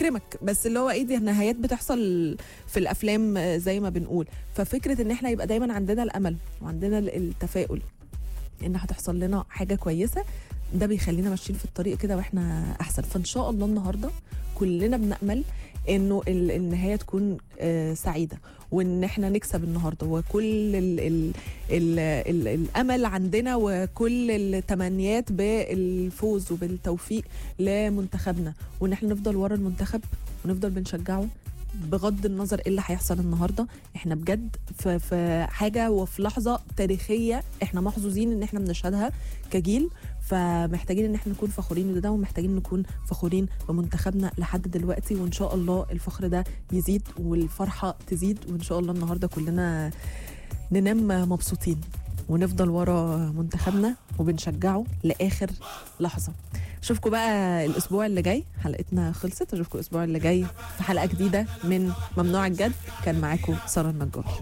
بيكرمك بس اللي هو ايه دي نهايات بتحصل في الافلام آه، زي ما بنقول ففكره ان احنا يبقى دايما عندنا الامل وعندنا ال- التفاؤل ان هتحصل لنا حاجه كويسه ده بيخلينا ماشيين في الطريق كده واحنا احسن فان شاء الله النهارده كلنا بنامل انه ال- النهايه تكون آه، سعيده وان احنا نكسب النهارده وكل ال ال ال ال الامل عندنا وكل التمنيات بالفوز وبالتوفيق لمنتخبنا وان احنا نفضل ورا المنتخب ونفضل بنشجعه بغض النظر ايه اللي هيحصل النهارده احنا بجد في, في حاجه وفي لحظه تاريخيه احنا محظوظين ان احنا بنشهدها كجيل فمحتاجين ان احنا نكون فخورين بده ومحتاجين نكون فخورين بمنتخبنا لحد دلوقتي وان شاء الله الفخر ده يزيد والفرحه تزيد وان شاء الله النهارده كلنا ننام مبسوطين ونفضل ورا منتخبنا وبنشجعه لاخر لحظه اشوفكم بقى الاسبوع اللي جاي حلقتنا خلصت اشوفكم الاسبوع اللي جاي في حلقه جديده من ممنوع الجد كان معاكم ساره النجار